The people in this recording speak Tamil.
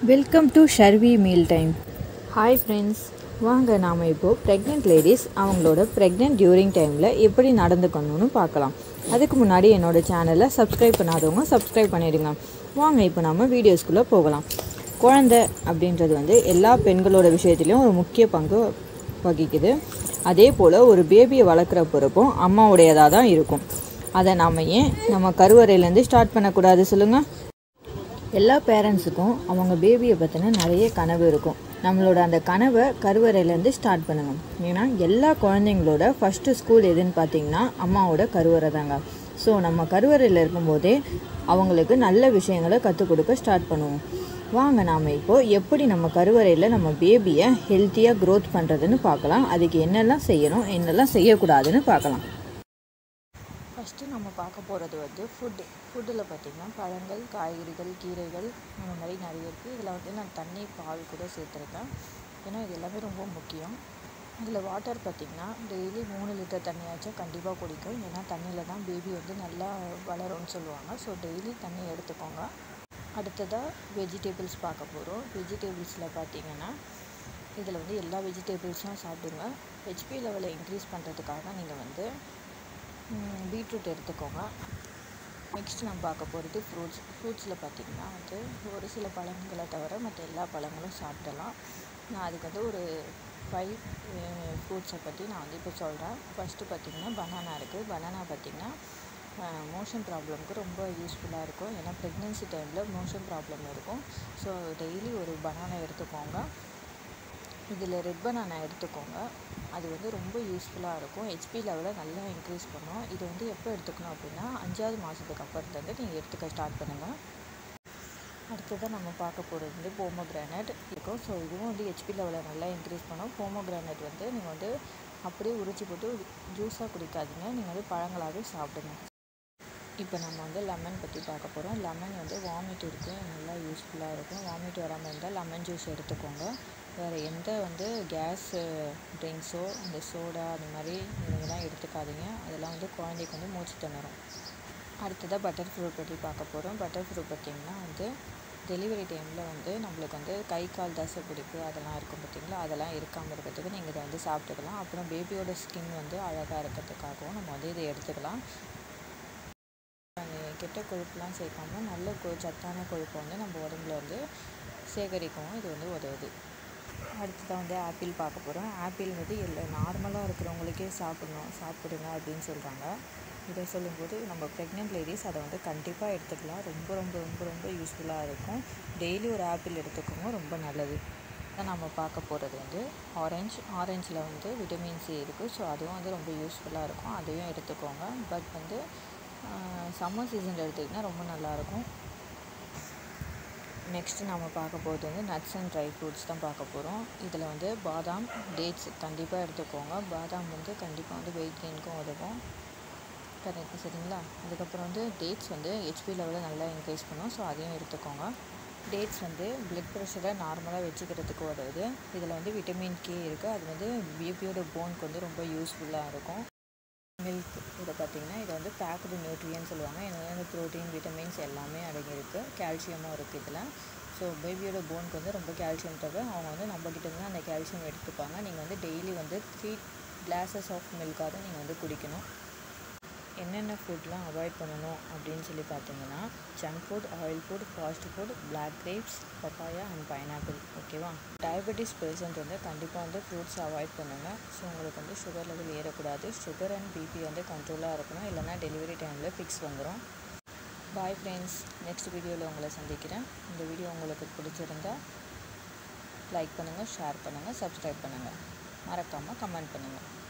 welcome to Sharvi meal time hi friends வாங்க நாம் இப்போது ப்ரெக்னென்ட் லேடிஸ் அவங்களோட ப்ரெக்னென்ட் டியூரிங் டைமில் எப்படி நடந்துக்கணும்னு பார்க்கலாம் அதுக்கு முன்னாடி என்னோட சேனலை சப்ஸ்கிரைப் பண்ணாதவங்க சப்ஸ்கிரைப் பண்ணிடுங்க வாங்க இப்போ நாம் வீடியோஸ்குள்ளே போகலாம் குழந்தை அப்படின்றது வந்து எல்லா பெண்களோட விஷயத்துலையும் ஒரு முக்கிய பங்கு வகிக்குது அதே போல் ஒரு பேபியை வளர்க்குற பொறுப்பும் அம்மாவுடையதாக தான் இருக்கும் அதை நாம் ஏன் நம்ம கருவறையிலேருந்து ஸ்டார்ட் பண்ணக்கூடாது சொல்லுங்கள் எல்லா பேரண்ட்ஸுக்கும் அவங்க பேபியை பற்றின நிறைய கனவு இருக்கும் நம்மளோட அந்த கனவை கருவறையிலேருந்து ஸ்டார்ட் பண்ணுங்க ஏன்னா எல்லா குழந்தைங்களோட ஃபஸ்ட்டு ஸ்கூல் எதுன்னு பார்த்தீங்கன்னா அம்மாவோட கருவறை தாங்க ஸோ நம்ம கருவறையில் இருக்கும்போதே அவங்களுக்கு நல்ல விஷயங்களை கற்றுக் கொடுக்க ஸ்டார்ட் பண்ணுவோம் வாங்க நாம் இப்போது எப்படி நம்ம கருவறையில் நம்ம பேபியை ஹெல்த்தியாக க்ரோத் பண்ணுறதுன்னு பார்க்கலாம் அதுக்கு என்னெல்லாம் செய்யணும் என்னெல்லாம் செய்யக்கூடாதுன்னு பார்க்கலாம் ஃபஸ்ட்டு நம்ம பார்க்க போகிறது வந்து ஃபுட்டு ஃபுட்டில் பார்த்திங்கன்னா பழங்கள் காய்கறிகள் கீரைகள் அந்த மாதிரி நிறைய இருக்குது இதில் வந்து நான் தண்ணி பால் கூட சேர்த்துருக்கேன் ஏன்னா இது எல்லாமே ரொம்ப முக்கியம் இதில் வாட்டர் பார்த்திங்கன்னா டெய்லி மூணு லிட்டர் தண்ணியாச்சும் கண்டிப்பாக குடிக்கும் ஏன்னா தண்ணியில் தான் பேபி வந்து நல்லா வளரும்னு சொல்லுவாங்க ஸோ டெய்லி தண்ணி எடுத்துக்கோங்க அடுத்ததாக வெஜிடபிள்ஸ் பார்க்க போகிறோம் வெஜிடபிள்ஸில் பார்த்திங்கன்னா இதில் வந்து எல்லா வெஜிடபிள்ஸும் சாப்பிடுங்க ஹெச்பி லெவலை இன்க்ரீஸ் பண்ணுறதுக்காக நீங்கள் வந்து பீட்ரூட் எடுத்துக்கோங்க நெக்ஸ்ட் நம்ம பார்க்க போகிறது ஃப்ரூட்ஸ் ஃப்ரூட்ஸில் பார்த்திங்கன்னா வந்து ஒரு சில பழங்களை தவிர மற்ற எல்லா பழங்களும் சாப்பிடலாம் நான் அதுக்கு வந்து ஒரு ஃபைவ் ஃப்ரூட்ஸை பற்றி நான் வந்து இப்போ சொல்கிறேன் ஃபஸ்ட்டு பார்த்திங்கன்னா பனானா இருக்குது பனானா பார்த்திங்கன்னா மோஷன் ப்ராப்ளம்க்கு ரொம்ப யூஸ்ஃபுல்லாக இருக்கும் ஏன்னா ப்ரெக்னென்சி டைமில் மோஷன் ப்ராப்ளம் இருக்கும் ஸோ டெய்லி ஒரு பனானா எடுத்துக்கோங்க இதில் ரெட் பனானா எடுத்துக்கோங்க அது வந்து ரொம்ப யூஸ்ஃபுல்லாக இருக்கும் ஹெச்பி லெவலை நல்லா இன்க்ரீஸ் பண்ணும் இது வந்து எப்போ எடுத்துக்கணும் அப்படின்னா அஞ்சாவது மாதத்துக்கு அப்புறத்துலேருந்து நீங்கள் எடுத்துக்க ஸ்டார்ட் பண்ணுங்கள் அடுத்ததாக நம்ம பார்க்க போகிறது வந்து போமோகிரானட் இருக்கும் ஸோ இதுவும் வந்து ஹெச்பி லெவலை நல்லா இன்க்ரீஸ் பண்ணும் போமோகிரானட் வந்து நீங்கள் வந்து அப்படியே உரிச்சு போட்டு ஜூஸாக குடிக்காதீங்க நீங்கள் வந்து பழங்களாகவே சாப்பிடுங்க இப்போ நம்ம வந்து லெமன் பற்றி பார்க்க போகிறோம் லெமன் வந்து வாமிட் இருக்குது நல்லா யூஸ்ஃபுல்லாக இருக்கும் வாமிட் வராமல் இருந்தால் லெமன் ஜூஸ் எடுத்துக்கோங்க வேறு எந்த வந்து கேஸ் ட்ரிங்க்ஸோ இந்த சோடா அந்த மாதிரி இதெல்லாம் எடுத்துக்காதீங்க அதெல்லாம் வந்து குழந்தைக்கு வந்து மூச்சு திணறும் அடுத்ததாக பட்டர் ஃப்ரூட் பற்றி பார்க்க போகிறோம் பட்டர் ஃப்ரூட் பார்த்திங்கன்னா வந்து டெலிவரி டைமில் வந்து நம்மளுக்கு வந்து கை கால் தசை பிடிப்பு அதெல்லாம் இருக்கும் பார்த்திங்களா அதெல்லாம் இருக்காமல் இருக்கிறதுக்கு நீங்கள் இதை வந்து சாப்பிட்டுக்கலாம் அப்புறம் பேபியோட ஸ்கின் வந்து அழகாக இருக்கிறதுக்காகவும் நம்ம வந்து இதை எடுத்துக்கலாம் கெட்ட கொழுப்புலாம் சேர்க்காம நல்ல கொ சத்தான கொழுப்பை வந்து நம்ம உடம்புல வந்து சேகரிக்கவும் இது வந்து உதவுது அடுத்ததான் வந்து ஆப்பிள் பார்க்க போகிறோம் ஆப்பிள் வந்து எல்லா நார்மலாக இருக்கிறவங்களுக்கே சாப்பிடணும் சாப்பிடுங்க அப்படின்னு சொல்கிறாங்க இதை சொல்லும்போது நம்ம ப்ரெக்னென்ட் லேடிஸ் அதை வந்து கண்டிப்பாக எடுத்துக்கலாம் ரொம்ப ரொம்ப ரொம்ப ரொம்ப யூஸ்ஃபுல்லாக இருக்கும் டெய்லி ஒரு ஆப்பிள் எடுத்துக்கோங்க ரொம்ப நல்லது தான் நம்ம பார்க்க போகிறது வந்து ஆரஞ்சு ஆரஞ்சில் வந்து விட்டமின் சி இருக்குது ஸோ அதுவும் வந்து ரொம்ப யூஸ்ஃபுல்லாக இருக்கும் அதையும் எடுத்துக்கோங்க பட் வந்து சம்மர் சீசனில் எடுத்துக்கிட்டால் ரொம்ப நல்லாயிருக்கும் நெக்ஸ்ட்டு நம்ம பார்க்க போகிறது வந்து நட்ஸ் அண்ட் ட்ரை ஃப்ரூட்ஸ் தான் பார்க்க போகிறோம் இதில் வந்து பாதாம் டேட்ஸ் கண்டிப்பாக எடுத்துக்கோங்க பாதாம் வந்து கண்டிப்பாக வந்து வெயிட் கெயினுக்கும் உதவும் கரெக்ட் சரிங்களா அதுக்கப்புறம் வந்து டேட்ஸ் வந்து ஹெச்பி லெவலில் நல்லா இன்க்ரீஸ் பண்ணும் ஸோ அதையும் எடுத்துக்கோங்க டேட்ஸ் வந்து பிளட் ப்ரெஷரை நார்மலாக வச்சுக்கிறதுக்கு உதவுது இதில் வந்து விட்டமின் கே இருக்குது அது வந்து பேபியோட போனுக்கு வந்து ரொம்ப யூஸ்ஃபுல்லாக இருக்கும் மில்க் இதை பார்த்திங்கன்னா இதை வந்து பேக்டு நியூட்ரியன் சொல்லுவாங்க இதில் வந்து ப்ரோட்டீன் விட்டமின்ஸ் எல்லாமே அடங்கியிருக்கு கால்சியமும் இருக்குது இதில் ஸோ பேபியோட போனுக்கு வந்து ரொம்ப கால்சியம் தேவை அவங்க வந்து நம்மக்கிட்ட இருந்து அந்த கால்சியம் எடுத்துப்பாங்க நீங்கள் வந்து டெய்லி வந்து த்ரீ கிளாஸஸ் ஆஃப் மில்காக நீங்கள் வந்து குடிக்கணும் என்னென்ன ஃபுட்லாம் அவாய்ட் பண்ணணும் அப்படின்னு சொல்லி பார்த்தீங்கன்னா junk food oil food fast food black grapes papaya and pineapple ஓகேவா டயபெட்டிஸ் பேஷண்ட் வந்து கண்டிப்பாக வந்து ஃப்ரூட்ஸ் அவாய்ட் பண்ணுங்கள் ஸோ உங்களுக்கு வந்து சுகர் லெவல் ஏறக்கூடாது சுகர் அண்ட் பிபி வந்து கண்ட்ரோலாக இருக்கணும் இல்லைனா டெலிவரி டைமில் ஃபிக்ஸ் வந்துடும் பாய் ஃப்ரெண்ட்ஸ் நெக்ஸ்ட் வீடியோவில் உங்களை சந்திக்கிறேன் இந்த வீடியோ உங்களுக்கு பிடிச்சிருந்தா லைக் பண்ணுங்கள் ஷேர் பண்ணுங்கள் சப்ஸ்கிரைப் பண்ணுங்கள் மறக்காமல் கமெண்ட் பண்ணுங்கள்